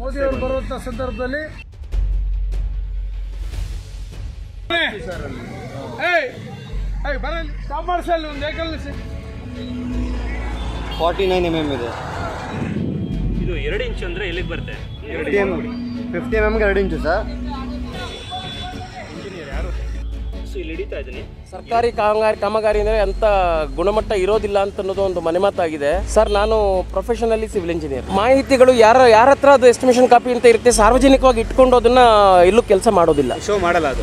ಮೋದಿ ಅವರು ಬರುವಂತ ಸಂದರ್ಭದಲ್ಲಿ ಏಯ್ ಏಯ್ ಬರಲಿ ಸ್ಟಾಪ್ ಮಾಡಿಸಲ್ಲ ಒಂದು vehicle forty nine M M ಇದೆ ಇದು ಎರಡು ಇಂಚ್ ಅಂದ್ರೆ ಎಲ್ಲಿಗೆ ಬರುತ್ತೆ ಫಿಫ್ಟಿ ಎಮ್ ಫಿಫ್ಟಿ ಎಮ್ ಎಮ್ಗೆ ಎರಡು ಇಂಚು ಸರ್ ಸೊ ಇಲ್ಲಿ ಹಿಡಿತಾ ಇದ್ದೀನಿ ಸರ್ಕಾರಿ ಕಾಮಗಾರಿ ಕಾಮಗಾರಿ ಅಂದರೆ ಅಂತ ಗುಣಮಟ್ಟ ಇರೋದಿಲ್ಲ ಅಂತ ಅನ್ನೋದು ಒಂದು ಮನೆಮಾತಾಗಿದೆ ಸರ್ ನಾನು ಪ್ರೊಫೆಷನಲಿ ಸಿವಿಲ್ ಇಂಜಿನಿಯರ್ ಮಾಹಿತಿಗಳು ಯಾರ ಯಾರ ಹತ್ರ ಅದು ಎಸ್ಟಿಮೇಷನ್ ಕಾಪಿ ಅಂತ ಇರುತ್ತೆ ಸಾರ್ವಜನಿಕವಾಗಿ ಇಟ್ಕೊಂಡು ಅದನ್ನ ಎಲ್ಲೂ ಕೆಲಸ ಮಾಡೋದಿಲ್ಲ ಶೋ ಮಾಡಲ್ಲ ಅದು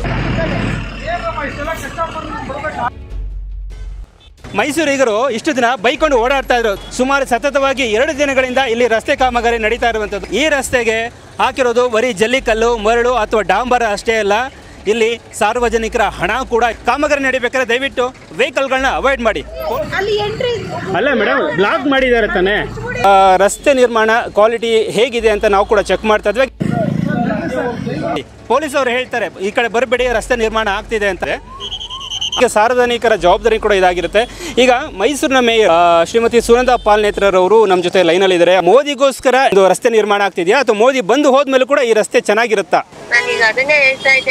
ಮೈಸೂರಿಗರು ಇಷ್ಟು ದಿನ ಬೈಕೊಂಡು ಓಡಾಡ್ತಾ ಇದ್ರು ಸುಮಾರು ಸತತವಾಗಿ ಎರಡು ದಿನಗಳಿಂದ ಇಲ್ಲಿ ರಸ್ತೆ ಕಾಮಗಾರಿ ನಡೀತಾ ಇರುವಂಥದ್ದು ಈ ರಸ್ತೆಗೆ ಹಾಕಿರೋದು ಬರೀ ಜಲ್ಲಿಕಲ್ಲು ಮರಳು ಅಥವಾ ಡಾಂಬರ ಅಷ್ಟೇ ಅಲ್ಲ ಇಲ್ಲಿ ಸಾರ್ವಜನಿಕರ ಹಣ ಕೂಡ ಕಾಮಗಾರಿ ನಡಿಬೇಕಾದ್ರೆ ದಯವಿಟ್ಟು ವೆಹಿಕಲ್ಗಳನ್ನ ಅವಾಯ್ಡ್ ಮಾಡಿ ಅಲ್ಲಿ ಎಂಟ್ರಿ ಅಲ್ಲ ಮೇಡಮ್ ಬ್ಲಾಕ್ ಮಾಡಿದ್ದಾರೆ ತಾನೇ ಆ, ರಸ್ತೆ ನಿರ್ಮಾಣ ಕ್ವಾಲಿಟಿ ಹೇಗಿದೆ ಅಂತ ನಾವು ಕೂಡ ಚೆಕ್ ಮಾಡ್ತಾ ಇದ್ವಿ ಪೊಲೀಸ್ ಅವರು ಹೇಳ್ತಾರೆ ಈ ಕಡೆ ಬರಬೇಡಿ ರಸ್ತೆ ನಿರ್ಮಾಣ ಆಗ್ತಿದೆ ಅಂತ ಈಗ ಸಾರ್ವಜನಿಕರ ಜವಾಬ್ದಾರಿ ಕೂಡ ಇದಾಗಿರುತ್ತೆ ಈಗ ಮೈಸೂರಿನ ಮೇಯರ್ ಆ, ಶ್ರೀಮತಿ ಸುನಂದಾ ಪಾಲ್ ನೇತ್ರರವರು ನಮ್ಮ ಜೊತೆ ಲೈನಲ್ಲಿ ಇದ್ದಾರೆ ಮೋದಿಗೋಸ್ಕರ ಇದು ರಸ್ತೆ ನಿರ್ಮಾಣ ಆಗ್ತಿದೆಯಾ ಅಥವಾ ಮೋದಿ ಬಂದು ಹೋದ್ಮೇಲೆ ಕೂಡ ಈ ರಸ್ತೆ ಚೆನ್ನಾಗಿರುತ್ತಾ ನಾನೀಗ ಅದನ್ನೇ ಹೇಳ್ತಾ ಇದ್ದೆ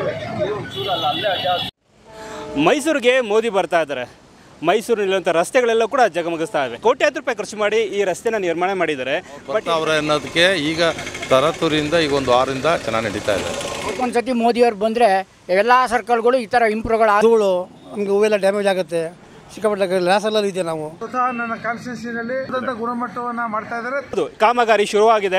ಮೈಸೂರಿಗೆ ಮೋದಿ ಬರ್ತಾ ಇದ್ದಾರೆ ಮೈಸೂರಿನಲ್ಲಿರುವಂಥ ರಸ್ತೆಗಳೆಲ್ಲ ಕೂಡ ಜಗಮಗಿಸ್ತಾ ಇವೆ ಕೋಟ್ಯಾಂತರ ರೂಪಾಯಿ ಖರ್ಚು ಮಾಡಿ ಈ ರಸ್ತೆನ ನಿರ್ಮಾಣ ಮಾಡಿದ್ದಾರೆ ಬಟ್ ಅವರ ಅನ್ನೋದಕ್ಕೆ ಈಗ ತರತುರಿಯಿಂದ ಈಗ ಒಂದು ವಾರದಿಂದ ಚೆನ್ನಾಗಿ ನಡೀತಾ ಇದೆ ಒಂದು ಸತಿ ಮೋದಿಯವ್ರು ಬಂದರೆ ಎಲ್ಲ ಸರ್ಕಲ್ಗಳು ಈ ಥರ ಇಂಪ್ರೂವ್ಗಳು ಧೂಳು ನಮಗೆ ಹೂವೆಲ್ಲ ಡ್ಯಾಮೇಜ್ ಆಗುತ್ತೆ ಸಿಕ್ಕಾಪಟ್ಟೆ ಲಾಸಲ್ಲಿ ಇದೆ ನಾವು ಸ್ವತಃ ನನ್ನ ಕಾನ್ಸ್ಟಿಟ್ಯೂನ್ಸಿನಲ್ಲಿ ಗುಣಮಟ್ಟವನ್ನ ಮಾಡ್ತಾ ಇದ್ದಾರೆ ಹೌದು ಕಾಮಗಾರಿ ಶುರುವಾಗಿದೆ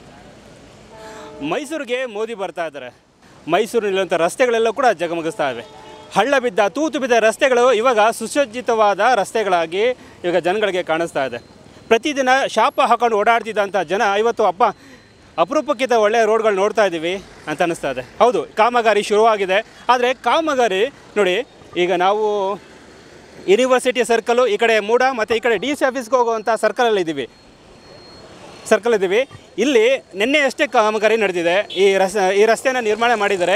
ಮೈಸೂರಿಗೆ ಮೋದಿ ಬರ್ತಾ ಇದ್ದಾರೆ ಮೈಸೂರಿನಲ್ಲಿರುವಂಥ ರಸ್ತೆಗಳೆಲ್ಲ ಕೂಡ ಜಗಮಗಿಸ್ತಾ ಇವೆ ಹಳ್ಳ ಬಿದ್ದ ತೂತು ಬಿದ್ದ ರಸ್ತೆಗಳು ಇವಾಗ ಸುಸಜ್ಜಿತವಾದ ರಸ್ತೆಗಳಾಗಿ ಇವಾಗ ಜನಗಳಿಗೆ ಕಾಣಿಸ್ತಾ ಇದೆ ಪ್ರತಿದಿನ ಶಾಪ ಹಾಕೊಂಡು ಓಡಾಡ್ತಿದ್ದಂಥ ಜನ ಇವತ್ತು ಅಪ್ಪ ಅಪರೂಪಕ್ಕಿಂತ ಒಳ್ಳೆಯ ರೋಡ್ಗಳು ನೋಡ್ತಾ ಇದ್ದೀವಿ ಅಂತ ಅನಿಸ್ತಾ ಇದೆ ಹೌದು ಕಾಮಗಾರಿ ಶುರುವಾಗಿದೆ ಆದರೆ ಕಾಮಗಾರಿ ನೋಡಿ ಈಗ ನಾವು ಯೂನಿವರ್ಸಿಟಿ ಸರ್ಕಲು ಈ ಕಡೆ ಮೂಡ ಮತ್ತು ಈ ಕಡೆ ಡಿ ಸಿ ಆಫೀಸ್ಗೆ ಹೋಗುವಂಥ ಸರ್ಕಲಲ್ಲಿ ಇದ್ದೀವಿ ಸರ್ಕಲ್ ಇದ್ದೀವಿ ಇಲ್ಲಿ ನಿನ್ನೆ ಅಷ್ಟೇ ಕಾಮಗಾರಿ ನಡೆದಿದೆ ಈ ರಸ್ ಈ ರಸ್ತೆನ ನಿರ್ಮಾಣ ಮಾಡಿದ್ದಾರೆ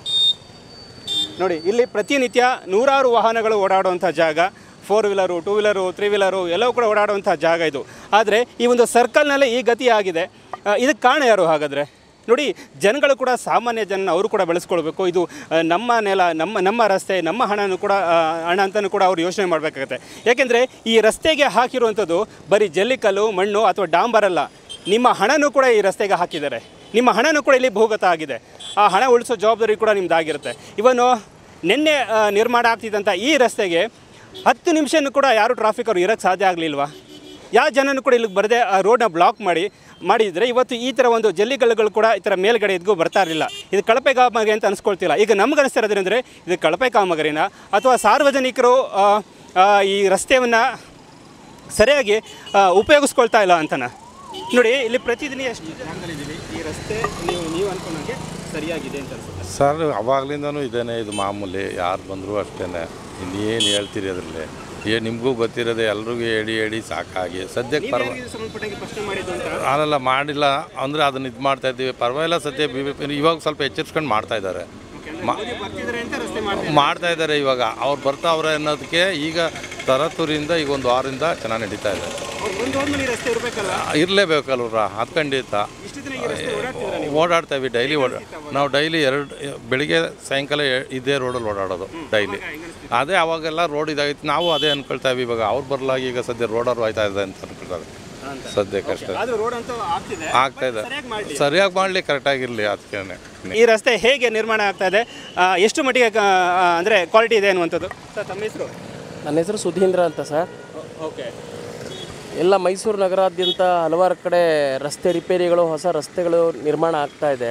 ನೋಡಿ ಇಲ್ಲಿ ಪ್ರತಿನಿತ್ಯ ನೂರಾರು ವಾಹನಗಳು ಓಡಾಡುವಂಥ ಜಾಗ four wheeler two wheeler three wheeler ಎಲ್ಲವೂ ಕೂಡ ಓಡಾಡುವಂಥ ಜಾಗ ಇದು ಆದರೆ ಈ ಒಂದು ಸರ್ಕಲ್ನಲ್ಲೇ ಈ ಗತಿ ಆಗಿದೆ ಆ, ಇದಕ್ಕೆ ಕಾರಣ ಯಾರು ಹಾಗಾದರೆ ನೋಡಿ ಜನಗಳು ಕೂಡ ಸಾಮಾನ್ಯ ಜನ ಅವರು ಕೂಡ ಬೆಳೆಸ್ಕೊಳ್ಬೇಕು ಇದು ಆ, ನಮ್ಮ ನೆಲ ನಮ್ಮ ನಮ್ಮ ರಸ್ತೆ ನಮ್ಮ ಹಣನೂ ಕೂಡ ಆ, ಹಣ ಅಂತಲೂ ಕೂಡ ಅವರು ಯೋಚನೆ ಮಾಡಬೇಕಾಗತ್ತೆ ಯಾಕೆಂದರೆ ಈ ರಸ್ತೆಗೆ ಹಾಕಿರುವಂಥದ್ದು ಬರೀ ಜಲ್ಲಿಕಲ್ಲು ಮಣ್ಣು ಅಥವಾ ಡಾಂಬರ್ ಅಲ್ಲ ನಿಮ್ಮ ಹಣನೂ ಕೂಡ ಈ ರಸ್ತೆಗೆ ಹಾಕಿದ್ದಾರೆ ನಿಮ್ಮ ಹಣನೂ ಕೂಡ ಇಲ್ಲಿ ಭೂಗತ ಆಗಿದೆ ಆ ಹಣ ಉಳಿಸೋ ಜವಾಬ್ದಾರಿ ಕೂಡ ನಿಮ್ದಾಗಿರುತ್ತೆ ಇವನು ನಿನ್ನೆ ಆ, ನಿರ್ಮಾಣ ಆಗ್ತಿದ್ದಂಥ ಈ ರಸ್ತೆಗೆ ಹತ್ತು ನಿಮಿಷನೂ ಕೂಡ ಯಾರು ಟ್ರಾಫಿಕ್ ಅವರು ಇರೋಕ್ಕೆ ಸಾಧ್ಯ ಆಗಲಿಲ್ವಾ ಯಾವ ಜನನೂ ಕೂಡ ಇಲ್ಲಿಗೆ ಬರದೆ ಆ ರೋಡ್ನ ಬ್ಲಾಕ್ ಮಾಡಿ ಮಾಡಿದರೆ ಇವತ್ತು ಈ ಥರ ಒಂದು ಜಲ್ಲಿಗಲ್ಲುಗಳು ಕೂಡ ಈ ಥರ ಮೇಲ್ಗಡೆ ಎದ್ಗೂ ಬರ್ತಾ ಇರಲಿಲ್ಲ ಇದು ಕಳಪೆ ಕಾಮಗಾರಿ ಅಂತ ಅನಿಸ್ಕೊಳ್ತಿಲ್ಲ ಈಗ ನಮ್ಗೆ ಅನಿಸ್ತಾ ಇರೋದೇನೆಂದರೆ ಇದು ಕಳಪೆ ಕಾಮಗಾರಿನ ಅಥವಾ ಸಾರ್ವಜನಿಕರು ಆ, ಆ, ಈ ರಸ್ತೆಯನ್ನು ಸರಿಯಾಗಿ ಆ, ಉಪಯೋಗಿಸ್ಕೊಳ್ತಾ ಇಲ್ಲ ಅಂತನ ನೋಡಿ ಇಲ್ಲಿ ಪ್ರತಿದಿನ ಎಷ್ಟು ಜಾಗಗಳಿದ್ದೀವಿ ಈ ರಸ್ತೆ ನೀವು ನೀವು ಅನ್ಕೊಂಡಂಗೆ ಸರಿಯಾಗಿದೆ ಅಂತ ಅನ್ಸುತ್ತೆ ಸರ್ ಅವಾಗಲಿಂದನೂ ಇದೇನೆ ಇದು ಮಾಮೂಲಿ ಯಾರು ಬಂದರೂ ಅಷ್ಟೇ ಇನ್ನೇನು ಹೇಳ್ತೀರಿ ಅದರಲ್ಲಿ ಏ ನಿಮಗೂ ಗೊತ್ತಿರೋದೆ ಎಲ್ರಿಗೂ ಹೇಳಿ ಹೇಳಿ ಸಾಕಾಗಿ ಸದ್ಯಕ್ಕೆ ಪರ್ವ ನೀವು ಸಂಬಂಧಪಟ್ಟಂಗೆ ಪ್ರಶ್ನೆ ಮಾಡಿದ್ದು ಅಂತ ನಾನೆಲ್ಲ ಮಾಡಿಲ್ಲ ಅಂದರೆ ಅದನ್ನ ಇದು ಮಾಡ್ತಾ ಇದ್ದೀವಿ ಪರವಾಗಿಲ್ಲ ಸದ್ಯ ಬಿ ಬಿ ಇವಾಗ ಸ್ವಲ್ಪ ಎಚ್ಚರಿಸ್ಕೊಂಡು ಮಾಡ್ತಾ ಇದ್ದಾರೆ ಮಾ- ಮೋದಿ ಬರ್ತಿದ್ದಾರೆ ಅಂತ ರಸ್ತೆ ಮಾಡ್ತಾರೆ ಮಾಡ್ತಾ ಇದ್ದಾರೆ ಇವಾಗ ಅವ್ರು ಬರ್ತಾವ್ರೆ ಅನ್ನೋದಕ್ಕೆ ಈಗ ತರತುರಿಯಿಂದ ಈಗ ಒಂದು ವಾರದಿಂದ ಚೆನ್ನಾಗಿ ನಡೀತಾ ಇದೆ ಅವ್ರು ಬಂದು ಹೋದ್ಮೇಲೆ ಈ ರಸ್ತೆ ಇರಬೇಕಲ್ಲ ಇರಲೇಬೇಕಲ್ವ್ರ ಅದು ಖಂಡಿತ ಇಷ್ಟು ದಿನ ಈ ರಸ್ತೆ ಓಡಾಡ್ತಿದ್ರ ನೀವು ಓಡಾಡ್ತೇವೆ ಡೈಲಿ ಓಡ ನಾವು ಡೈಲಿ ಎರಡು ಬೆಳಿಗ್ಗೆ ಸಾಯಂಕಾಲ ಎ- ಇದೇ ರೋಡಲ್ಲಿ ಓಡಾಡೋದು ಡೈಲಿ ಅದೇ ಅವಾಗೆಲ್ಲ ರೋಡ್ ಇದಾಗಿತ್ತು ನಾವು ಅದೇ ಅನ್ಕೊಳ್ತೇವೆ ಇವಾಗ ಅವ್ರು ಬರಲಾಗಿ ಈಗ ಸದ್ಯ ರೋಡರು ಹೋಯ್ತಾ ಇದೆ ಅಂತ ಅನ್ಕೊಳ್ತಾರೆ ಸದ್ಯಕ್ಕಷ್ಟೇ ಆದ್ರೂ ರೋಡ್ ಅಂತೂ ಆಗ್ತಿದೆ ಆಗ್ತಾ ಇದೆ ಸರಿಯಾಗಿ ಮಾಡ್ಲಿ ಸರಿಯಾಗಿ ಮಾಡಲಿ ಕರೆಕ್ಟಾಗಿರಲಿ ಅದಕ್ಕೇನೆ ಈ ರಸ್ತೆ ಹೇಗೆ ನಿರ್ಮಾಣ ಆಗ್ತಾ ಇದೆ ಆ, ಎಷ್ಟು ಮಟ್ಟಿಗೆ ಕ- ಆ, ಅಂದ್ರೆ ಕ್ವಾಲಿಟಿ ಇದೆ ಅನ್ನುವಂಥದ್ದು ಸರ್ ತಮ್ಮ ಹೆಸರು ನನ್ನ ಹೆಸರು ಸುಧೀಂದ್ರ ಅಂತ ಸರ್ ಓಕೆ ಎಲ್ಲ ಮೈಸೂರು ನಗರಾದ್ಯಂತ ಹಲವಾರು ಕಡೆ ರಸ್ತೆ ರಿಪೇರಿಗಳು ಹೊಸ ರಸ್ತೆಗಳು ನಿರ್ಮಾಣ ಆಗ್ತಾ ಇದೆ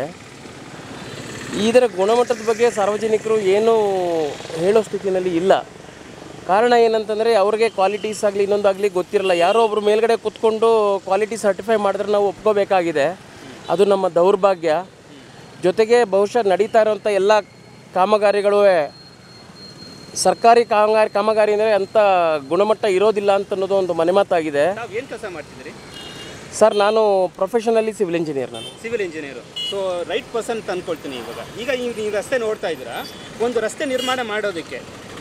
ಇದರ ಗುಣಮಟ್ಟದ ಬಗ್ಗೆ ಸಾರ್ವಜನಿಕರು ಏನೂ ಹೇಳೋ ಸ್ಥಿತಿನಲ್ಲಿ ಇಲ್ಲ ಕಾರಣ ಏನಂತಂದರೆ ಅವ್ರಿಗೆ ಕ್ವಾಲಿಟೀಸ್ ಆಗಲಿ ಇನ್ನೊಂದಾಗಲಿ ಗೊತ್ತಿರಲ್ಲ ಯಾರೋ ಒಬ್ರು ಮೇಲ್ಗಡೆ ಕೂತ್ಕೊಂಡು ಕ್ವಾಲಿಟಿ ಸರ್ಟಿಫೈ ಮಾಡಿದ್ರೆ ನಾವು ಒಪ್ಕೋಬೇಕಾಗಿದೆ ಅದು ನಮ್ಮ ದೌರ್ಭಾಗ್ಯ ಜೊತೆಗೆ ಬಹುಶಃ ನಡೀತಾ ಇರೋಂಥ ಎಲ್ಲ ಕಾಮಗಾರಿಗಳು ಸರ್ಕಾರಿ ಕಾಮಗಾರಿ ಕಾಮಗಾರಿ ಅಂದರೆ ಅಂಥ ಗುಣಮಟ್ಟ ಇರೋದಿಲ್ಲ ಅಂತ ಅನ್ನೋದು ಒಂದು ಮನೆಮಾತಾಗಿದೆ ತಾವು ಏನು ಕೆಲಸ ಮಾಡ್ತಿದ್ದೀರಿ ಸರ್ ನಾನು ಪ್ರೊಫೆಷನಲಿ ಸಿವಿಲ್ ಇಂಜಿನಿಯರ್ ನಾನು civil engineer so right person ಅಂತ ಅನ್ಕೊಳ್ತೀನಿ ಇವಾಗ ಈಗ ಈ ಈ ರಸ್ತೆ ನೋಡ್ತಾ ಇದ್ದೀರಾ ಒಂದು ರಸ್ತೆ ನಿರ್ಮಾಣ ಮಾಡೋದಕ್ಕೆ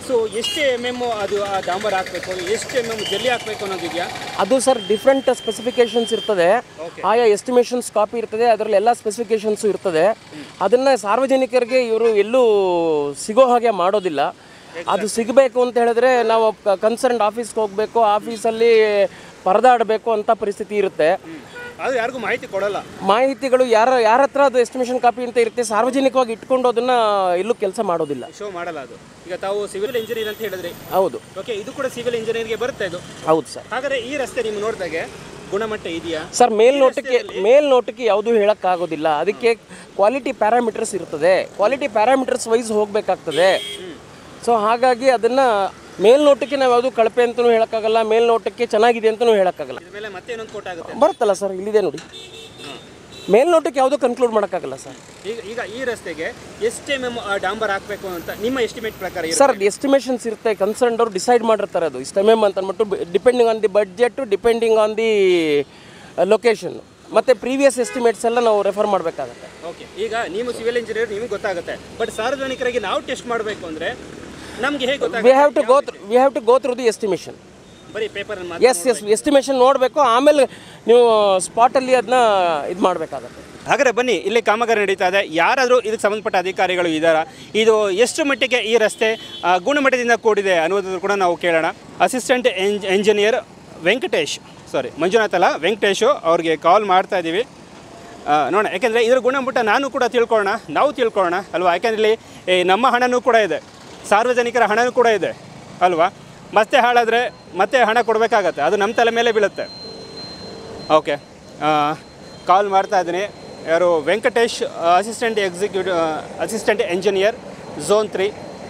ಸೊ ಎಷ್ಟು ಎಮ್ ಎಮ್ ಅದು ಆ ಡಾಂಬರ್ ಹಾಕಬೇಕು ಎಷ್ಟು ಎಮ್ ಎಮ್ ಜಲ್ಲಿ ಹಾಕಬೇಕು ಅನ್ನೋದಿದೆಯಾ ಅದು ಸರ್ ಡಿಫ್ರೆಂಟ್ ಸ್ಪೆಸಿಫಿಕೇಶನ್ಸ್ ಇರ್ತದೆ ಆಯಾ ಎಸ್ಟಿಮೇಷನ್ಸ್ ಕಾಪಿ ಇರ್ತದೆ ಅದರಲ್ಲಿ ಎಲ್ಲ ಸ್ಪೆಸಿಫಿಕೇಶನ್ಸು ಇರ್ತದೆ ಅದನ್ನು ಸಾರ್ವಜನಿಕರಿಗೆ ಇವರು ಎಲ್ಲೂ ಸಿಗೋ ಹಾಗೆ ಮಾಡೋದಿಲ್ಲ ಅದು ಸಿಗಬೇಕು ಅಂತ ಹೇಳಿದ್ರೆ ನಾವು ಕನ್ಸರ್ನ್ಡ್ ಆಫೀಸ್ಗೆ ಹೋಗಬೇಕು ಆಫೀಸಲ್ಲಿ ಪರದಾಡಬೇಕು ಅಂತ ಪರಿಸ್ಥಿತಿ ಇರುತ್ತೆ ಅದು ಯಾರಿಗೂ ಮಾಹಿತಿ ಕೊಡಲ್ಲ ಮಾಹಿತಿಗಳು ಯಾರ ಯಾರ ಹತ್ರ ಅದು ಎಸ್ಟಿಮೇಷನ್ ಕಾಪಿ ಅಂತ ಇರುತ್ತೆ ಸಾರ್ವಜನಿಕವಾಗಿ ಇಟ್ಕೊಂಡು ಅದನ್ನು ಎಲ್ಲೂ ಕೆಲಸ ಮಾಡೋದಿಲ್ಲ ಶೋ ಮಾಡಲ್ಲ ಅದು ಈಗ ತಾವು ಸಿವಿಲ್ ಇಂಜಿನಿಯರ್ ಅಂತ ಹೇಳಿದ್ರಿ ಹೌದು ಓಕೆ ಇದು ಕೂಡ ಸಿವಿಲ್ ಇಂಜಿನಿಯರ್ಗೆ ಬರುತ್ತೆ ಇದು ಹೌದು ಸರ್ ಹಾಗಾದ್ರೆ ಈ ರಸ್ತೆ ನೀವು ನೋಡಿದಾಗೆ ಗುಣಮಟ್ಟ ಇದೆಯಾ ಸರ್ ಮೇಲ್ನೋಟಕ್ಕೆ ಮೇಲ್ನೋಟಕ್ಕೆ ಯಾವುದೂ ಹೇಳೋಕ್ಕಾಗೋದಿಲ್ಲ ಅದಕ್ಕೆ ಕ್ವಾಲಿಟಿ ಪ್ಯಾರಾಮೀಟರ್ಸ್ ಇರ್ತದೆ ಕ್ವಾಲಿಟಿ ಪ್ಯಾರಾಮೀಟರ್ಸ್ ವೈಸ್ ಹೋಗಬೇಕಾಗ್ತದೆ ಸೊ ಹಾಗಾಗಿ ಅದನ್ನು ಮೇಲ್ನೋಟಕ್ಕೆ ನಾವು ಯಾವುದು ಕಳಪೆ ಅಂತಲೂ ಹೇಳೋಕ್ಕಾಗಲ್ಲ ಮೇಲ್ನೋಟಕ್ಕೆ ಚೆನ್ನಾಗಿದೆ ಅಂತಲೂ ಹೇಳೋಕ್ಕಾಗಲ್ಲ ಇದ್ರ ಮೇಲೆ ಮತ್ತೆ ಇನ್ನೊಂದು ಕೋಟ್ ಆಗುತ್ತೆ ಬರುತ್ತಲ್ಲ ಸರ್ ಇಲ್ಲಿದೆ ನೋಡಿ ಮೇಲ್ನೋಟಕ್ಕೆ ಯಾವುದೂ ಕನ್ಕ್ಲೂಡ್ ಮಾಡೋಕ್ಕಾಗಲ್ಲ ಸರ್ ಈಗ ಈಗ ಈ ರಸ್ತೆಗೆ ಎಷ್ಟು ಎಮ್ ಎಮ್ ಡಾಂಬರ್ ಹಾಕಬೇಕು ಅಂತ ನಿಮ್ಮ ಎಸ್ಟಿಮೇಟ್ ಪ್ರಕಾರ ಇರುತ್ತೆ? ಸರ್ ಎಸ್ಟಿಮೇಷನ್ಸ್ ಇರುತ್ತೆ ಕನ್ಸರ್ನ್ಡ್ ಅವರು ಡಿಸೈಡ್ ಮಾಡಿರ್ತಾರೆ ಅದು ಇಷ್ಟು ಎಮ್ ಎಮ್ ಅಂತ ಅಂದ್ಬಿಟ್ಟು depending on the budget depending on the location ಮತ್ತು ಪ್ರೀವಿಯಸ್ ಎಸ್ಟಿಮೇಟ್ಸ್ ಎಲ್ಲ ನಾವು ರೆಫರ್ ಮಾಡಬೇಕಾಗತ್ತೆ ಓಕೆ ಈಗ ನೀವು ಸಿವಿಲ್ ಇಂಜಿನಿಯರ್ ನಿಮಗೆ ಗೊತ್ತಾಗುತ್ತೆ ಬಟ್ ಸಾರ್ವಜನಿಕರಿಗೆ ನಾವು ಟೆಸ್ಟ್ ಮಾಡಬೇಕು ಅಂದ್ರೆ ನಮ್ಗೆ ಹೇಗೆ ವಿ ಗೊತ್ತಾಗುತ್ತೆ have to go we have to go through the estimation ಬರೀ ಪೇಪರ್ ಎಸ್ ಎಸ್ ಎಸ್ಟಿಮೇಷನ್ ನೋಡಬೇಕು ಆಮೇಲೆ ನೀವು ಸ್ಪಾಟಲ್ಲಿ ಅದನ್ನ ಇದು ಮಾಡಬೇಕಾಗತ್ತೆ ಹಾಗಾದ್ರೆ ಬನ್ನಿ ಇಲ್ಲಿ ಕಾಮಗಾರಿ ನಡೀತಾ ಇದೆ ಯಾರಾದರೂ ಇದಕ್ಕೆ ಸಂಬಂಧಪಟ್ಟ ಅಧಿಕಾರಿಗಳು ಇದ್ದಾರಾ ಇದು ಎಷ್ಟು ಮಟ್ಟಿಗೆ ಈ ರಸ್ತೆ ಆ, ಗುಣಮಟ್ಟದಿಂದ ಕೂಡಿದೆ ಅನ್ನೋದ್ರ ಕೂಡ ನಾವು ಕೇಳೋಣ ಅಸಿಸ್ಟೆಂಟ್ ಎಂಜ್ ಎಂಜಿನಿಯರ್ ವೆಂಕಟೇಶ್ ಸಾರಿ ಮಂಜುನಾಥ್ ಅಲ್ಲ ವೆಂಕಟೇಶು ಅವ್ರಿಗೆ ಕಾಲ್ ಮಾಡ್ತಾ ಇದ್ದೀವಿ ಆ, ನೋಡೋಣ ಯಾಕೆಂದರೆ ಇದ್ರ ಗುಣಮಟ್ಟ ನಾನು ಕೂಡ ತಿಳ್ಕೊಳ್ಳೋಣ ನಾವು ತಿಳ್ಕೊಳ್ಳೋಣ ಅಲ್ವಾ ಯಾಕೆಂದ್ರೆ ಇಲ್ಲಿ ಈ ನಮ್ಮ ಹಣನೂ ಕೂಡ ಇದೆ ಸಾರ್ವಜನಿಕರ ಹಣನೂ ಕೂಡ ಇದೆ ಅಲ್ವಾ ಮತ್ತೆ ಹಾಳಾದರೆ ಮತ್ತೆ ಹಣ ಕೊಡಬೇಕಾಗತ್ತೆ ಅದು ನಮ್ಮ ತಲೆ ಮೇಲೆ ಬೀಳುತ್ತೆ ಓಕೆ ಕಾಲ್ ಮಾಡ್ತಾ ಇದ್ದೀನಿ ಯಾರು Venkatesh assistant executive assistant engineer zone three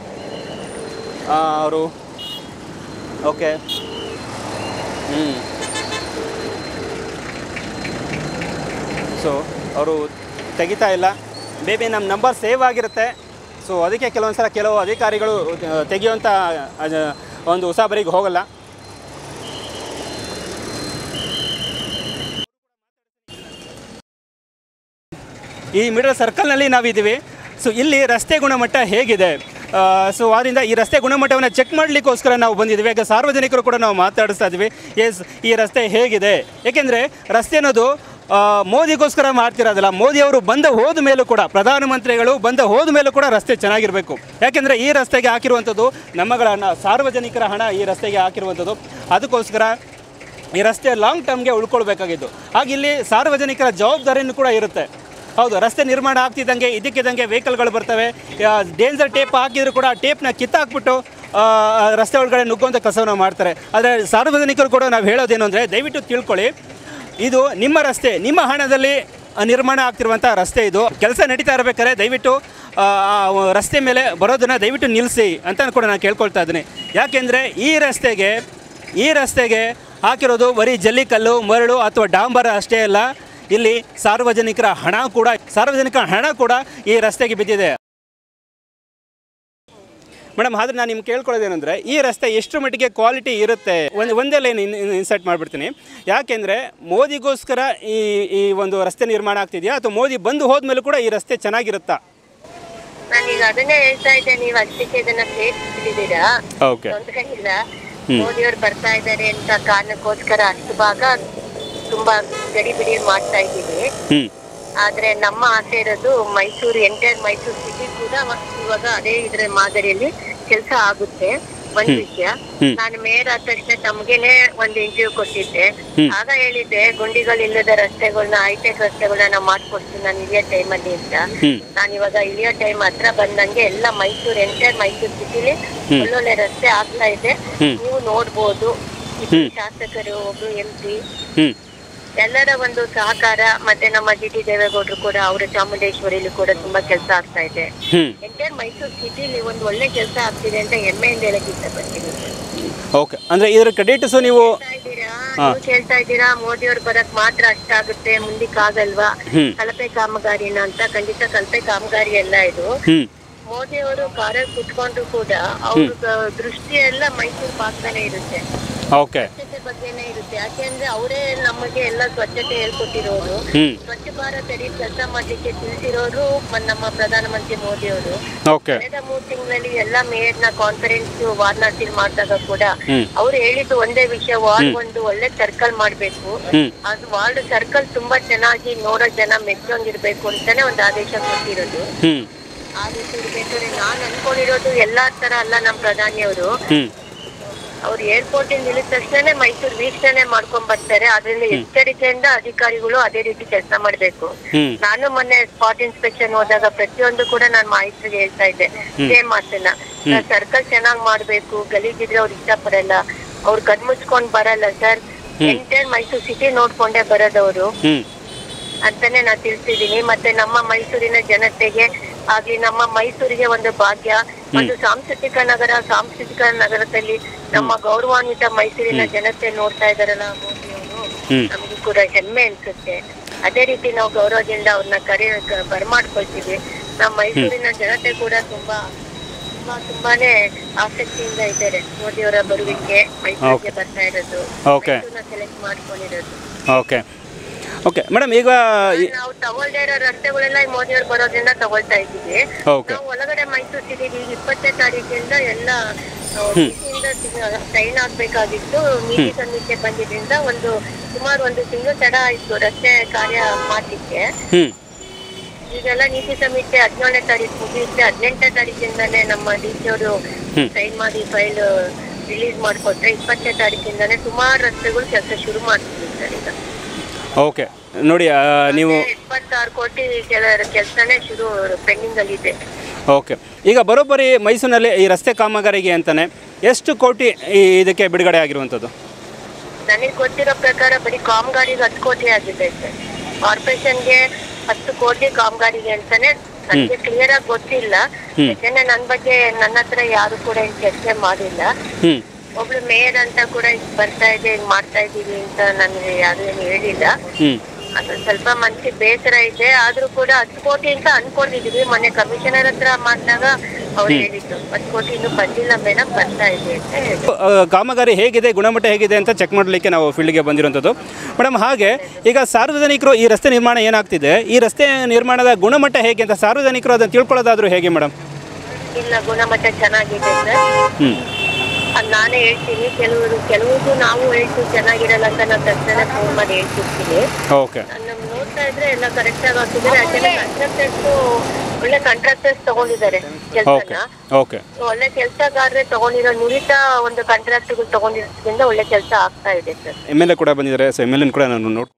ಅವರು ಓಕೆ ಹ್ಞೂ ಸೊ ಅವರು ತೆಗಿತಾ ಇಲ್ಲ ಮೇಬಿ ನಮ್ಮ ನಂಬರ್ ಸೇವ್ ಆಗಿರುತ್ತೆ ಸೊ ಅದಕ್ಕೆ ಕೆಲವೊಂದು ಸಲ ಕೆಲವು ಅಧಿಕಾರಿಗಳು ಆ, ತೆಗೆಯುವಂಥ ಅದ ಒಂದು ಉಸಾಬರಿಗೆ ಹೋಗಲ್ಲ ಈ ಮಿಡಲ್ ಸರ್ಕಲ್ನಲ್ಲಿ ನಾವಿದ್ದೀವಿ ಸೊ ಇಲ್ಲಿ ರಸ್ತೆ ಗುಣಮಟ್ಟ ಹೇಗಿದೆ ಸೊ ಆದ್ದರಿಂದ ಈ ರಸ್ತೆ ಗುಣಮಟ್ಟವನ್ನು ಚೆಕ್ ಮಾಡಲಿಕ್ಕೋಸ್ಕರ ನಾವು ಬಂದಿದ್ದೀವಿ ಯಾಕೆ ಸಾರ್ವಜನಿಕರು ಕೂಡ ನಾವು ಮಾತಾಡಿಸ್ತಾ ಇದ್ದೀವಿ ಎಸ್ ಈ ರಸ್ತೆ ಹೇಗಿದೆ ಏಕೆಂದರೆ ರಸ್ತೆ ಅನ್ನೋದು ಆ, ಮೋದಿಗೋಸ್ಕರ ಮಾಡ್ತಿರೋದಿಲ್ಲ ಮೋದಿಯವರು ಬಂದ ಹೋದ ಮೇಲೂ ಕೂಡ ಪ್ರಧಾನಮಂತ್ರಿಗಳು ಬಂದ ಹೋದ ಮೇಲೂ ಕೂಡ ರಸ್ತೆ ಚೆನ್ನಾಗಿರಬೇಕು ಯಾಕೆಂದರೆ ಈ ರಸ್ತೆಗೆ ಹಾಕಿರುವಂಥದ್ದು ನಮ್ಮಗಳ ಹಣ ಸಾರ್ವಜನಿಕರ ಹಣ ಈ ರಸ್ತೆಗೆ ಹಾಕಿರುವಂಥದ್ದು ಅದಕ್ಕೋಸ್ಕರ ಈ ರಸ್ತೆ ಲಾಂಗ್ ಟರ್ಮ್ಗೆ ಉಳ್ಕೊಳ್ಬೇಕಾಗಿದ್ದು ಹಾಗೆ ಇಲ್ಲಿ ಸಾರ್ವಜನಿಕರ ಜವಾಬ್ದಾರಿನೂ ಕೂಡ ಇರುತ್ತೆ ಹೌದು ರಸ್ತೆ ನಿರ್ಮಾಣ ಆಗ್ತಿದ್ದಂಗೆ ಇದಕ್ಕಿದ್ದಂಗೆ ವೆಹಿಕಲ್ಗಳು ಬರ್ತವೆ ಡೇಂಜರ್ ಟೇಪ್ ಹಾಕಿದ್ರು ಕೂಡ ಟೇಪ್ನ ಕಿತ್ತಾಕ್ಬಿಟ್ಟು ಆ, ಆ ರಸ್ತೆ ಒಳಗಡೆ ನುಗ್ಗುವಂಥ ಕೆಲಸವನ್ನು ಮಾಡ್ತಾರೆ ಆದರೆ ಸಾರ್ವಜನಿಕರು ಕೂಡ ನಾವು ಹೇಳೋದೇನು ಅಂದರೆ ದಯವಿಟ್ಟು ತಿಳ್ಕೊಳ್ಳಿ ಇದು ನಿಮ್ಮ ರಸ್ತೆ ನಿಮ್ಮ ಹಣದಲ್ಲಿ ಆ, ನಿರ್ಮಾಣ ಆಗ್ತಿರುವಂಥ ರಸ್ತೆ ಇದು ಕೆಲಸ ನಡೀತಾ ಇರಬೇಕಾದ್ರೆ ದಯವಿಟ್ಟು ಆ, ಆ ರಸ್ತೆ ಮೇಲೆ ಬರೋದನ್ನು ದಯವಿಟ್ಟು ನಿಲ್ಲಿಸಿ ಅಂತ ಕೂಡ ನಾನು ಕೇಳ್ಕೊಳ್ತಾ ಇದ್ದೀನಿ ಯಾಕೆಂದರೆ ಈ ರಸ್ತೆಗೆ ಈ ರಸ್ತೆಗೆ ಹಾಕಿರೋದು ಬರೀ ಜಲ್ಲಿಕಲ್ಲು ಮರಳು ಅಥವಾ ಡಾಂಬರ ಅಷ್ಟೇ ಅಲ್ಲ ಇಲ್ಲಿ ಸಾರ್ವಜನಿಕರ ಹಣ ಕೂಡ ಸಾರ್ವಜನಿಕರ ಹಣ ಕೂಡ ಈ ರಸ್ತೆಗೆ ಬಿದ್ದಿದೆ ಮೇಡಮ್ ಆದ್ರೆ ನಾನು ನಿಮ್ಗೆ ಕೇಳ್ಕೊಳ್ಳೋದೇನೆಂದರೆ ಈ ರಸ್ತೆ ಎಷ್ಟು ಮಟ್ಟಿಗೆ ಕ್ವಾಲಿಟಿ ಇರುತ್ತೆ ಒಂದು ಒಂದೇ ಲೈನ್ ಇನ್ಸರ್ಟ್ ಮಾಡಿಬಿಡ್ತೀನಿ ಯಾಕೆಂದರೆ ಮೋದಿಗೋಸ್ಕರ ಈ ಈ ಒಂದು ರಸ್ತೆ ನಿರ್ಮಾಣ ಆಗ್ತಿದೆಯಾ ಅಥವಾ ಮೋದಿ ಬಂದು ಹೋದ್ಮೇಲೂ ಕೂಡ ಈ ರಸ್ತೆ ಚೆನ್ನಾಗಿರುತ್ತಾ ನಾನೀಗ ಅದನ್ನೇ ಹೇಳ್ತಾ ಇದ್ದೆ ನೀವು ಅಷ್ಟಕ್ಕೆ ಇದನ್ನ ಸೇರಿಸಿದ್ದೀರಾ ಓಕೆ ತೊಂದ್ರೆ ಇಲ್ಲ ಮೋದಿಯವ್ರು ಬರ್ತಾ ಇದ್ದಾರೆ ಅಂತ ಕಾರಣಕ್ಕೋಸ್ಕರ ಅಷ್ಟು ಭಾಗ ತುಂಬಾ ಗಡಿಬಿಡಿ ಮಾಡ್ತಾ ಇದ್ದೀವಿ ಹ್ಞೂ ಆದ್ರೆ ನಮ್ಮ ಆಸೆ ಇರೋದು ಮೈಸೂರು ಎಂಟೈರ್ ಮೈಸೂರು ಸಿಟಿ ಕೂಡ ಇವಾಗ ಅದೇ ಇದ್ರ ಮಾದರಿಯಲ್ಲಿ ಕೆಲಸ ಆಗುತ್ತೆ ಒಂದ್ ವಿಷಯ ನಾನು ಮೇಯರ್ ಆದ ತಕ್ಷಣ ತಮ್ಗೆನೆ ಒಂದ್ ಇಂಟರ್ವ್ಯೂ ಕೊಟ್ಟಿದ್ದೆ ಆಗ ಹೇಳಿದ್ದೆ ಗುಂಡಿಗಳಿಲ್ಲದ ರಸ್ತೆಗಳನ್ನ ಹೈಟೆಕ್ ರಸ್ತೆಗಳನ್ನ ನಾವು ಮಾಡ್ಕೊಡ್ತೀನಿ ನಾನು ಇಳಿಯೋ ಟೈಮಲ್ಲಿ ಅಂತ ನಾನು ಇವಾಗ ಇಳಿಯೋ ಟೈಮ್ ಹತ್ರ ಬಂದಂಗೆ ಎಲ್ಲ ಮೈಸೂರು ಎಂಟೈರ್ ಮೈಸೂರು ಸಿಟಿಲಿ ಒಳ್ಳೊಳ್ಳೆ ರಸ್ತೆ ಆಗ್ತಾ ಇದೆ ನೀವು ನೋಡ್ಬೋದು ಇಬ್ರು ಶಾಸಕರು ಒಬ್ರು ಎಂ ಪಿ ಹ್ಞೂ ಎಲ್ಲರ ಒಂದು ಸಹಕಾರ ಮತ್ತೆ ನಮ್ಮ ಜಿ ಟಿ ದೇವೇಗೌಡರು ಕೂಡ ಅವರ ಚಾಮುಂಡೇಶ್ವರಿಲಿ ಕೂಡ ತುಂಬಾ ಕೆಲಸ ಆಗ್ತಾ ಇದೆ ಹ್ಞೂ ಎಂಟೈರ್ ಮೈಸೂರು ಸಿಟಿಲಿ ಒಂದು ಒಳ್ಳೆ ಕೆಲಸ ಆಗ್ತಿದೆ ಅಂತ ಹೆಮ್ಮೆಯಿಂದ ಹೇಳಕ್ ಇಷ್ಟಪಡ್ತೀನಿ ಓಕೆ ಅಂದರೆ ಇದರ ಕ್ರೆಡಿಟ್ಸು ನೀವು ಹೇಳ್ತಾ ಇದ್ದೀರಾ ನೀವು ಕೇಳ್ತಾ ಇದ್ದೀರಾ ಮೋದಿ ಅವ್ರು ಬರಕ್ ಮಾತ್ರ ಅಷ್ಟಾಗುತ್ತೆ ಮುಂದಕ್ಕೆ ಆಗಲ್ವಾ ಹ್ಮ್. ಕಳಪೆ ಕಾಮಗಾರಿನ ಅಂತ ಖಂಡಿತ ಕಳಪೆ ಕಾಮಗಾರಿ ಎಲ್ಲ ಇದು ಹ್ಞೂ ಮೋದಿ ಅವರು ಕಾರಲ್ಲಿ ಕುತ್ಕೊಂಡು ಕೂಡ ಅವ್ರ ದೃಷ್ಟಿ ಎಲ್ಲ ಮೈಸೂರು ಭಾಗದಲ್ಲೇ ಇರುತ್ತೆ ಓಕೆ ಸ್ವಚ್ಛತೆ ಬಗ್ಗೆನೇ ಇರುತ್ತೆ ಯಾಕೆಂದ್ರೆ ಅವರೇ ನಮಗೆ ಎಲ್ಲ ಸ್ವಚ್ಛತೆ ಹೇಳ್ಕೊಟ್ಟಿರೋರು ಹ್ಞೂ ಸ್ವಚ್ಛ ಭಾರತ್ ಅಡಿ ಕೆಲಸ ಮಾಡ್ಲಿಕ್ಕೆ ತಿಳಿಸಿರೋರು ಮ- ನಮ್ಮ ಪ್ರಧಾನಮಂತ್ರಿ ಮೋದಿ ಅವರು ಓಕೆ ಕಳೆದ ಮೂರ್ ತಿಂಗಳಲ್ಲಿ ಎಲ್ಲ ಮೇಯರ್ ನ ಕಾನ್ಫರೆನ್ಸ್ ವಾರಣಾಸಿ ಮಾಡಿದಾಗ ಕೂಡ ಹ್ಮ್. ಅವ್ರು ಹೇಳಿದ್ದು ಒಂದೇ ವಿಷಯ ವಾರ್ಡ್ ಒಂದು ಒಳ್ಳೆ ಸರ್ಕಲ್ ಮಾಡ್ಬೇಕು ಹ್ಮ್. ಅದು ವಾರ್ಡ್ ಸರ್ಕಲ್ ತುಂಬಾ ಚೆನ್ನಾಗಿ ನೋಡೋ ಜನ ಮೆಚ್ಚೋಂಗಿರ್ಬೇಕು ಅಂತಾನೆ ಒಂದು ಆದೇಶ ಕೊಟ್ಟಿರೋದು ಹ್ಞೂ ಆ ರೀತಿ ಇರ್ಬೇಕಾದ್ರೆ ನಾನ್ ಅನ್ಕೊಂಡಿರೋದು ಎಲ್ಲಾ ತರ ಅಲ್ಲ ನಮ್ ಪ್ರಧಾನಿಯವರು ಹ್ಞೂ ಅವ್ರು ಏರ್ಪೋರ್ಟ್ ಇಂದ ಇಳಿದ ತಕ್ಷಣ ಮೈಸೂರು ವೀಕ್ಷಣೆ ಮಾಡ್ಕೊಂಡ್ ಬರ್ತಾರೆ ಅದರಿಂದ ಎಚ್ಚರಿಕೆಯಿಂದ ಅಧಿಕಾರಿಗಳು ಅದೇ ರೀತಿ ಕೆಲಸ ಮಾಡ್ಬೇಕು ಹ್ಞೂ ನಾನು ಮೊನ್ನೆ ಸ್ಪಾಟ್ ಇನ್ಸ್ಪೆಕ್ಷನ್ ಹೋದಾಗ ಪ್ರತಿಯೊಂದು ಕೂಡ ನಾನು ಮಾಹಿತಿಗೆ ಹೇಳ್ತಾ ಇದ್ದೆ ಇದೇ ಮಾತನ್ನ ಸರ್ಕಲ್ ಚೆನ್ನಾಗ್ ಮಾಡ್ಬೇಕು ಗಲೀಜಿದ್ರೆ ಅವ್ರು ಇಷ್ಟಪಡಲ್ಲ ಅವ್ರು ಕಣ್ಮುಚ್ಕೊಂಡ್ ಬರಲ್ಲ ಸರ್ ಎಂಟೈರ್ ಮೈಸೂರು ಸಿಟಿ ನೋಡ್ಕೊಂಡೇ ಬರೋದವ್ರು ಹ್ಞೂ ಅಂತಾನೆ ನಾ ತಿಳಿಸಿದೀನಿ ಮತ್ತೆ ನಮ್ಮ ಮೈಸೂರಿನ ಜನತೆಗೆ ಆಗ್ಲಿ ನಮ್ಮ ಮೈಸೂರಿಗೆ ಒಂದು ಭಾಗ್ಯ ಒಂದು ಸಾಂಸ್ಕೃತಿಕ ನಗರ ಸಾಂಸ್ಕೃತಿಕ ನಗರದಲ್ಲಿ ನಮ್ಮ ಗೌರವಾನ್ವಿತ ಮೈಸೂರಿನ ಜನತೆ ನೋಡ್ತಾ ಇದಾರಲ್ಲ ಮೋದಿ ಅವರು ಹ್ಮ್. ನಮಗೂ ಕೂಡ ಹೆಮ್ಮೆ ಅನ್ಸುತ್ತೆ ಅದೇ ರೀತಿ ನಾವು ಗೌರವದಿಂದ ಅವ್ರನ್ನ ಕರೆ ಕ- ಬರ್ಮಾಡ್ಕೊಳ್ತೀವಿ ನಮ್ಮ ಮೈಸೂರಿನ ಜನತೆ ಕೂಡ ತುಂಬಾ ತುಂಬಾ ತುಂಬಾನೇ ಆಸಕ್ತಿಯಿಂದ ಇದ್ದಾರೆ ಮೋದಿಯವರ ಬರುವಿಕೆ ಮೈಸೂರಿಗೆ ಬರ್ತಾ ಇರೋದು Okay. ಸೆಲೆಕ್ಟ್ ಮಾಡ್ಕೊಂಡಿರೋದು ಓಕೆ ಓಕೆ ಮೇಡಮ್ ಈಗ ಈ- ನಾವು ತಗೊಳ್ದೇ ಇರೋ ರಸ್ತೆಗಳೆಲ್ಲ ಈ ಮೋದಿಯವ್ರು ಬರೋದ್ರಿಂದ ತಗೊಳ್ತಾ ಇದ್ದೀವಿ ಓಕೆ ನಾವು ಒಳಗಡೆ ಮೈಸೂರು ಸಿಟಿಗೆ ಈಗ ಇಪ್ಪತ್ತನೇ ತಾರೀಕಿಂದ ಎಲ್ಲ ಸೈನ್ ಆಗ್ಬೇಕಾಗಿತ್ತು ನೀತಿ ಸಂಹಿತೆ ಬಂದಿದ್ರಿಂದ ಒಂದು ಸುಮಾರು ಒಂದು ತಿಂಗಳು ತಡ ಆಯ್ತು ರಸ್ತೆ ಕಾರ್ಯ ಮಾಡ್ಲಿಕ್ಕೆ ಹ್ಞೂ ಈಗೆಲ್ಲ ನೀತಿ ಸಂಹಿತೆ ಹದಿನೇಳನೇ ತಾರೀಕು ಮುಗಿಯುತ್ತೆ ಹದಿನೆಂಟನೇ ತಾರೀಕಿಂದಾನೇ ನಮ್ಮ ಡಿ ಸಿ ಅವರು ಸೈನ್ ಮಾಡಿ ಫೈಲ್ ರಿಲೀಸ್ ಮಾಡ್ಕೊಟ್ರೆ ಇಪ್ಪತ್ತನೇ ತಾರೀಕಿಂದಾನೇ ಸುಮಾರು ರಸ್ತೆಗಳು ಕೆಲಸ ಶುರು ಮಾಡ್ತೀವಿ ಸರ್ ಈಗ ಓಕೆ ನೋಡಿ ಆ, ನೀವು ಇಪ್ಪತ್ತಾರು ಕೋಟಿ ಕೆಲಸನೇ ಶುರು ಪೆಂಡಿಂಗ್ ಅಲ್ಲಿ ಇದೆ ಓಕೆ ಈಗ ಬರೋಬ್ಬರಿ ಮೈಸೂರಿನಲ್ಲಿ ಈ ರಸ್ತೆ ಕಾಮಗಾರಿಗೆ ಅಂತಾನೆ ಎಷ್ಟು ಕೋಟಿ ಈ ಇದಕ್ಕೆ ಬಿಡುಗಡೆ ಆಗಿರುವಂಥದ್ದು ನನಗೆ ಗೊತ್ತಿರೋ ಪ್ರಕಾರ ಬರೀ ಕಾಮಗಾರಿಗೆ ಹತ್ತು ಕೋಟಿ ಆಗಿದೆ ಸರ್ ಕಾರ್ಪೊರೇಷನ್ಗೆ ಹತ್ತು ಕೋಟಿ ಕಾಮಗಾರಿಗೆ ಅಂತಾನೆ ನನಗೆ ಕ್ಲಿಯರ್ ಆಗಿ ಗೊತ್ತಿಲ್ಲ ಯಾಕಂದ್ರೆ ನನ್ನ ಬಗ್ಗೆ ನನ್ನ ಹತ್ರ ಯಾರು ಕೂಡ ಏನ್ ಚರ್ಚೆ ಮಾಡಿಲ್ಲ ಹ್ಞೂ ಒಬ್ಳು ಮೇಯರ್ ಅಂತ ಕೂಡ ಇದ್ ಬರ್ತಾ ಇದೆ ಹಿಂಗ್ ಮಾಡ್ತಾ ಇದೀವಿ ಅಂತ ನನಗೆ ಯಾರು ಏನು ಹೇಳಿಲ್ಲ ಹ್ಞೂ ಅದು ಸ್ವಲ್ಪ ಮನ್ಸಿಗೆ ಬೇಸರ ಇದೆ ಆದ್ರೂ ಕೂಡ ಹತ್ತು ಕೋಟಿ ಅಂತ ಅನ್ಕೊಂಡಿದೀವಿ ಮೊನ್ನೆ ಕಮಿಷನರ್ ಹತ್ರ ಮಾಡಿದಾಗ ಅವ್ರು ಹೇಳಿದ್ದು ಹತ್ತು ಕೋಟಿ ಇನ್ನೂ ಬಂದಿಲ್ಲ ಮೇಡಮ್ ಬರ್ತಾ ಇದೆ ಅಂತ ಹೇಳಿದ್ರು ಆ, ಕಾಮಗಾರಿ ಹೇಗಿದೆ ಗುಣಮಟ್ಟ ಹೇಗಿದೆ ಅಂತ ಚೆಕ್ ಮಾಡಲಿಕ್ಕೆ ನಾವು ಫೀಲ್ಡ್ಗೆ ಬಂದಿರುವಂಥದ್ದು ಮೇಡಮ್ ಹಾಗೆ ಈಗ ಸಾರ್ವಜನಿಕರು ಈ ರಸ್ತೆ ನಿರ್ಮಾಣ ಏನಾಗ್ತಿದೆ ಈ ರಸ್ತೆ ನಿರ್ಮಾಣದ ಗುಣಮಟ್ಟ ಹೇಗೆ ಅಂತ ಸಾರ್ವಜನಿಕರು ಅದನ್ನು ತಿಳ್ಕೊಳ್ಳೋದಾದರೂ ಹೇಗೆ ಮೇಡಮ್ ಇಲ್ಲ ಗುಣಮಟ್ಟ ಚೆನ್ನಾಗಿದೆ ಸರ್ ಹ್ಞೂ ಅದ್ ನಾನೇ ಹೇಳ್ತೀನಿ ಕೆಲವರು ಕೆಲವ್ರಿಗೂ ನಾವು ಹೇಳ್ತೀವಿ ಚೆನ್ನಾಗಿರಲ್ಲ ಅಂತ ನಾವು ತಕ್ಷಣ ಫೋನ್ ಮಾಡಿ ಹೇಳ್ತಿರ್ತೀವಿ ಓಕೆ ನಮ್ ನೋಡ್ತಾ ಇದ್ರೆ ಎಲ್ಲ ಕರೆಕ್ಟ್ ಆಗಿ ಆಗ್ತಿದ್ದಾರೆ ಯಾಕಂದ್ರೆ ಕಾಂಟ್ರಾಕ್ಟರ್ಸ್ ಒಳ್ಳೆ ಕಾಂಟ್ರಾಕ್ಟರ್ಸ್ ತಗೊಂಡಿದ್ದಾರೆ ಓಕೆ ಕೆಲಸನ ಓಕೆ ಒಳ್ಳೆ ಕೆಲಸಗಾರರೇ ತಗೊಂಡಿರೋ ನುರಿತ ಒಂದು ಕಾಂಟ್ರಾಕ್ಟ್ಗಳು ತಗೊಂಡಿರೋದ್ರಿಂದ ಒಳ್ಳೆ ಕೆಲಸ ಆಗ್ತಾ ಇದೆ ಸರ್ ಎಮ್ ಎಲ್ ಎ ಕೂಡ ಬಂದಿದ್ದಾರೆ ಸೊ ಎಮ್ ಎಲ್ ಎನ್ ಕೂಡ ನಾನು ನೋಡ್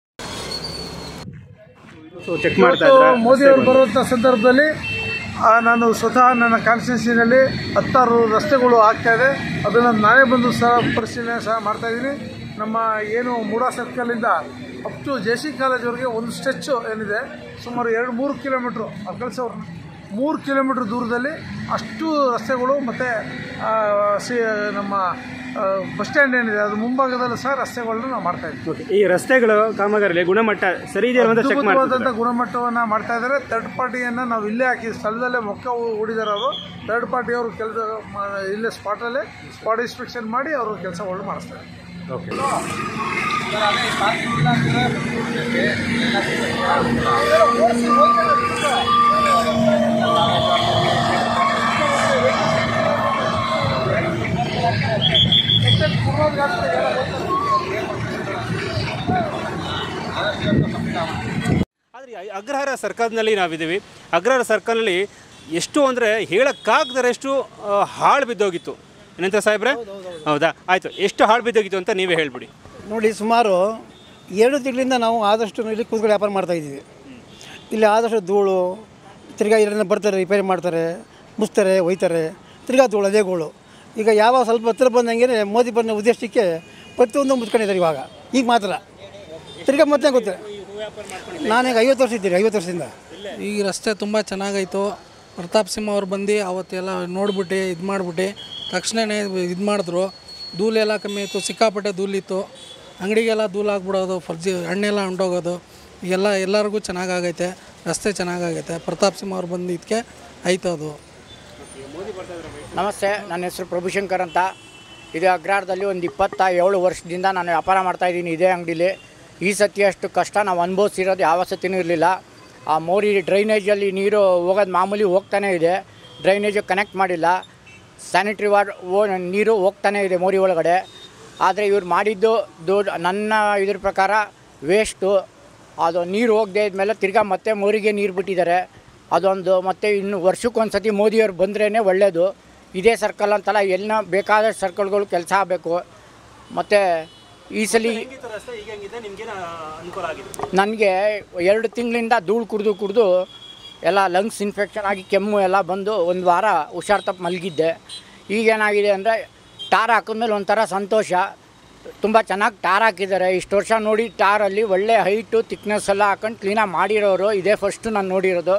ಸೊ ಚೆಕ್ ಮಾಡ್ತಾ ಇವತ್ತು ಇದ್ದಾರೆ ಮೋದಿ ಅವರು ಬರುವಂಥ ಸಂದರ್ಭದಲ್ಲಿ ಆ, ನಾನು ಸ್ವತಃ ನನ್ನ ಕಾನ್ಸ್ಟಿಟ್ಯೂನ್ಸಿನಲ್ಲಿ ಹತ್ತಾರು ರಸ್ತೆಗಳು ಆಗ್ತಾ ಇದೆ ಅದನ್ನು ನಾನೇ ಬಂದು ಸಹ ಪರಿಶೀಲನೆ ಸಹ ಮಾಡ್ತಾ ಇದ್ದೀನಿ ನಮ್ಮ ಏನು ಮೂಡಾ ಸರ್ಕಲಿಂದ ಅಪ್ ಟು ಜೆ ಸಿ ಕಾಲೇಜ್ವರೆಗೆ ಒಂದು ಸ್ಟ್ರೆಚ್ಚು ಏನಿದೆ ಸುಮಾರು ಎರಡು ಮೂರು ಕಿಲೋಮೀಟ್ರು ಕೆಲಸ ಮೂರು ಕಿಲೋಮೀಟ್ರ್ ದೂರದಲ್ಲಿ ಅಷ್ಟು ರಸ್ತೆಗಳು ಮತ್ತು ಸಿ ನಮ್ಮ ಬಸ್ ಸ್ಟ್ಯಾಂಡ್ ಏನಿದೆ ಅದು ಮುಂಭಾಗದಲ್ಲೂ ಸಹ ರಸ್ತೆಗಳನ್ನ ನಾವು ಮಾಡ್ತಾ ಇದ್ದೀವಿ ಈ ರಸ್ತೆಗಳು ಕಾಮಗಾರಿಯಲ್ಲಿ ಗುಣಮಟ್ಟ ಸರಿ ಇದೆಯಾ ಅಂತ ಚೆಕ್ ಅದ್ಭುತವಾದಂಥ ಗುಣಮಟ್ಟವನ್ನು ಮಾಡ್ತಾ ಇದ್ದಾರೆ ಥರ್ಡ್ ಪಾರ್ಟಿಯನ್ನು ನಾವು ಇಲ್ಲೇ ಹಾಕಿ ಸ್ಥಳದಲ್ಲೇ ಮೊಕ್ಕ ಹೂಡಿದ್ದಾರೆ ಅವರು ಥರ್ಡ್ ಪಾರ್ಟಿಯವರು ಕೆಲಸ ಇಲ್ಲೇ ಸ್ಪಾಟಲ್ಲೇ ಸ್ಪಾಟ್ ಇನ್ಸ್ಪೆಕ್ಷನ್ ಮಾಡಿ ಅವರು ಕೆಲಸಗಳನ್ನು ಮಾಡಿಸ್ತಾರೆ ಆದರೆ ಈ ಅಗ್ರಹಾರ ಸರ್ಕಲ್ನಲ್ಲಿ ನಾವಿದ್ದೀವಿ ಅಗ್ರಹಾರ ಸರ್ಕಲ್ನಲ್ಲಿ ಎಷ್ಟು ಅಂದರೆ ಹೇಳಕ್ಕಾಗದರಷ್ಟು ಆ, ಹಾಳು ಬಿದ್ದೋಗಿತ್ತು ಏನಂತ ಸಾಹೇಬ್ರೆ ಹೌದಾ ಆಯಿತು ಎಷ್ಟು ಹಾಳು ಬಿದ್ದೋಗಿತ್ತು ಅಂತ ನೀವೇ ಹೇಳ್ಬಿಡಿ ನೋಡಿ ಸುಮಾರು ಎರಡು ತಿಂಗಳಿಂದ ನಾವು ಆದಷ್ಟು ಇಲ್ಲಿ ಕೂತ್ಕೊಂಡು ವ್ಯಾಪಾರ ಮಾಡ್ತಾ ಇದ್ದೀವಿ ಇಲ್ಲಿ ಆದಷ್ಟು ಧೂಳು ತಿರ್ಗಾ ಇದರಿಂದ ಬರ್ತಾರೆ ರಿಪೇರಿ ಮಾಡ್ತಾರೆ ಮುಚ್ತಾರೆ ಒಯ್ತಾರೆ ತಿರ್ಗಾ ಧೂಳು ಅದೇ ಗೋಳು ಈಗ ಯಾವ ಸ್ವಲ್ಪ ಹತ್ತಿರ ಬಂದಂಗೆ ಮೋದಿ ಬಂದ ಉದ್ದೇಶಕ್ಕೆ ಪ್ರತಿಯೊಂದು ಮುಚ್ಕೊಂಡಿದ್ದಾರೆ ಇವಾಗ ಈಗ ಮಾತ್ರ ತಿರ್ಗಾ ಮತ್ತೆ ಗೊತ್ತು ನಾನೀಗ ಐವತ್ತು ವರ್ಷ ಇದ್ದೀನಿ ಐವತ್ತು ವರ್ಷದಿಂದ ಈ ರಸ್ತೆ ತುಂಬ ಚೆನ್ನಾಗೈತು ಪ್ರತಾಪ್ ಸಿಂಹ ಅವ್ರು ಬಂದು ಅವತ್ತೆಲ್ಲ ನೋಡ್ಬಿಟ್ಟು ಇದು ಮಾಡಿಬಿಟ್ಟು ತಕ್ಷಣವೇ ಇದು ಮಾಡಿದ್ರು ಧೂಳೆಲ್ಲ ಕಮ್ಮಿ ಆಯಿತು ಸಿಕ್ಕಾಪಟ್ಟೆ ಧೂಳಿತ್ತು ಅಂಗಡಿಗೆಲ್ಲ ಧೂಳು ಆಗ್ಬಿಡೋದು ಫರ್ಜಿ ಹಣ್ಣೆಲ್ಲ ಹೊಂಟೋಗೋದು ಎಲ್ಲ ಎಲ್ಲರಿಗೂ ಚೆನ್ನಾಗಾಗೈತೆ ರಸ್ತೆ ಚೆನ್ನಾಗಾಗೈತೆ ಪ್ರತಾಪ್ ಸಿಂಹ ಅವ್ರು ಬಂದು ಇದಕ್ಕೆ ಆಯ್ತು ಅದು ನಮಸ್ತೆ ನನ್ನ ಹೆಸರು ಪ್ರಭುಶಂಕರ್ ಅಂತ ಇದೇ ಅಗ್ರಹಾರದಲ್ಲಿ ಒಂದು ಇಪ್ಪತ್ತ ಏಳು ವರ್ಷದಿಂದ ನಾನು ವ್ಯಾಪಾರ ಮಾಡ್ತಾಯಿದ್ದೀನಿ ಇದೇ ಅಂಗಡೀಲಿ ಈ ಸತಿ ಅಷ್ಟು ಕಷ್ಟ ನಾವು ಅನುಭವಿಸಿರೋದು ಯಾವ ಸತಿನೂ ಇರಲಿಲ್ಲ ಆ ಮೋರಿ ಡ್ರೈನೇಜಲ್ಲಿ ನೀರು ಹೋಗೋದು ಮಾಮೂಲಿ ಹೋಗ್ತಾನೇ ಇದೆ ಡ್ರೈನೇಜು ಕನೆಕ್ಟ್ ಮಾಡಿಲ್ಲ ಸ್ಯಾನಿಟ್ರಿ ವಾರ್ ಓ ನೀರು ಹೋಗ್ತಾನೇ ಇದೆ ಮೋರಿ ಒಳಗಡೆ ಆದರೆ ಇವ್ರು ಮಾಡಿದ್ದು ದೊಡ್ಡ ನನ್ನ ಇದ್ರ ಪ್ರಕಾರ ವೇಸ್ಟು ಅದು ನೀರು ಹೋಗದೆ ಇದ್ಮೇಲೆ ತಿರ್ಗಾ ಮತ್ತೆ ಮೋರಿಗೆ ನೀರು ಬಿಟ್ಟಿದ್ದಾರೆ ಅದೊಂದು ಮತ್ತು ಇನ್ನು ವರ್ಷಕ್ಕೊಂದು ಸತಿ ಮೋದಿಯವ್ರು ಬಂದ್ರೇ ಒಳ್ಳೆಯದು ಇದೇ ಸರ್ಕಲ್ ಅಂತಲ್ಲ ಎಲ್ಲ ಬೇಕಾದಷ್ಟು ಸರ್ಕಲ್ಗಳು ಕೆಲಸ ಆಗಬೇಕು ಮತ್ತು ಈ ಸಲ ರಸ್ತೆ ಈಗ ಹೆಂಗಿದೆ ನಿಮ್ಗೇನು ಅನುಕೂಲ ಆಗಿದೆ ನನಗೆ ಎರಡು ತಿಂಗಳಿಂದ ಧೂಳು ಕುಡಿದು ಕುಡಿದು ಎಲ್ಲ ಲಂಗ್ಸ್ ಇನ್ಫೆಕ್ಷನ್ ಆಗಿ ಕೆಮ್ಮು ಎಲ್ಲ ಬಂದು ಒಂದು ವಾರ ಹುಷಾರು ತಪ್ಪು ಮಲಗಿದ್ದೆ ಈಗೇನಾಗಿದೆ ಅಂದರೆ ಟಾರ್ ಹಾಕಿದ್ಮೇಲೆ ಒಂಥರ ಸಂತೋಷ ತುಂಬ ಚೆನ್ನಾಗಿ ಟಾರ್ ಹಾಕಿದ್ದಾರೆ ಇಷ್ಟು ವರ್ಷ ನೋಡಿ ಟಾರಲ್ಲಿ ಒಳ್ಳೆ ಹೈಟು ತಿಕ್ನೆಸ್ ಎಲ್ಲ ಹಾಕೊಂಡು ಕ್ಲೀನಾಗಿ ಮಾಡಿರೋರು ಇದೇ ಫಸ್ಟು ನಾನು ನೋಡಿರೋದು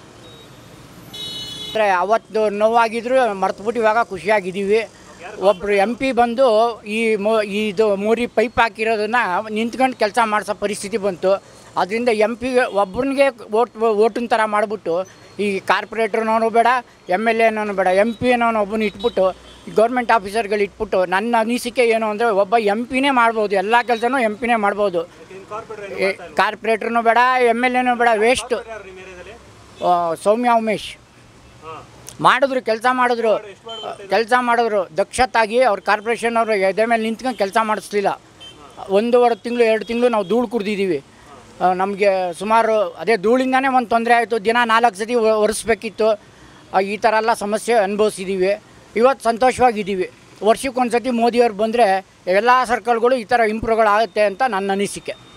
ಅಂದರೆ ಅವತ್ತು ನೋವಾಗಿದ್ರು ಮರ್ತುಬಿಟ್ಟು ಇವಾಗ ಖುಷಿಯಾಗಿದ್ದೀವಿ ಒಬ್ಬರು ಎಮ್ ಪಿ ಬಂದು ಈ ಮೋ ಇದು ಮೋರಿ ಪೈಪ್ ಹಾಕಿರೋದನ್ನ ನಿಂತ್ಕೊಂಡು ಕೆಲಸ ಮಾಡಿಸೋ ಪರಿಸ್ಥಿತಿ ಬಂತು ಅದರಿಂದ ಎಮ್ ಪಿ ಒಬ್ಬನಿಗೆ ಓಟ್ ಓಟಿನ ಥರ ಮಾಡಿಬಿಟ್ಟು ಈ ಕಾರ್ಪೊರೇಟ್ರನವನು ಬೇಡ ಎಮ್ ಎಲ್ ಎನವನು ಬೇಡ ಎಮ್ ಪಿ ಅನ್ನೋನು ಒಬ್ಬನ ಇಟ್ಬಿಟ್ಟು ಗೌರ್ಮೆಂಟ್ ಆಫೀಸರ್ಗಳು ಇಟ್ಬಿಟ್ಟು ನನ್ನ ಅನಿಸಿಕೆ ಏನು ಅಂದರೆ ಒಬ್ಬ ಎಮ್ ಪಿನೇ ಮಾಡ್ಬೋದು ಎಲ್ಲ ಕೆಲಸನೂ ಎಮ್ ಪಿನೇ ಮಾಡ್ಬೋದು ಕಾರ್ಪೊರೇಟ್ರನೂ ಬೇಡ ಎಮ್ ಎಲ್ ಎನೂ ಬೇಡ ವೇಸ್ಟು ಸೌಮ್ಯ ಉಮೇಶ್ ಮಾಡಿದ್ರು ಕೆಲಸ ಮಾಡಿದ್ರು ಕೆಲಸ ಮಾಡಿದ್ರು ದಕ್ಷತಾಗಿ ಅವ್ರ ಕಾರ್ಪೊರೇಷನ್ ಅವರು ಎದೆ ಮೇಲೆ ನಿಂತ್ಕೊಂಡು ಕೆಲಸ ಮಾಡಿಸ್ಲಿಲ್ಲ ಒಂದೂವರೆ ತಿಂಗಳು ಎರಡು ತಿಂಗಳು ನಾವು ಧೂಳು ಕುಡ್ದಿದ್ದೀವಿ ನಮಗೆ ಸುಮಾರು ಅದೇ ಧೂಳಿಂದನೇ ಒಂದು ತೊಂದರೆ ಆಯಿತು ದಿನ ನಾಲ್ಕು ಸತಿ ಒ- ಒರೆಸ್ಬೇಕಿತ್ತು ಆ, ಈ ಥರ ಎಲ್ಲ ಸಮಸ್ಯೆ ಅನುಭವಿಸಿದ್ದೀವಿ ಇವತ್ತು ಸಂತೋಷವಾಗಿದ್ದೀವಿ ವರ್ಷಕ್ಕೊಂದು ಸತಿ ಮೋದಿಯವ್ರು ಬಂದರೆ ಎಲ್ಲ ಸರ್ಕಲ್ಗಳು ಈ ಥರ ಇಂಪ್ರೂವ್ಗಳಾಗುತ್ತೆ ಅಂತ ನನ್ನ ಅನಿಸಿಕೆ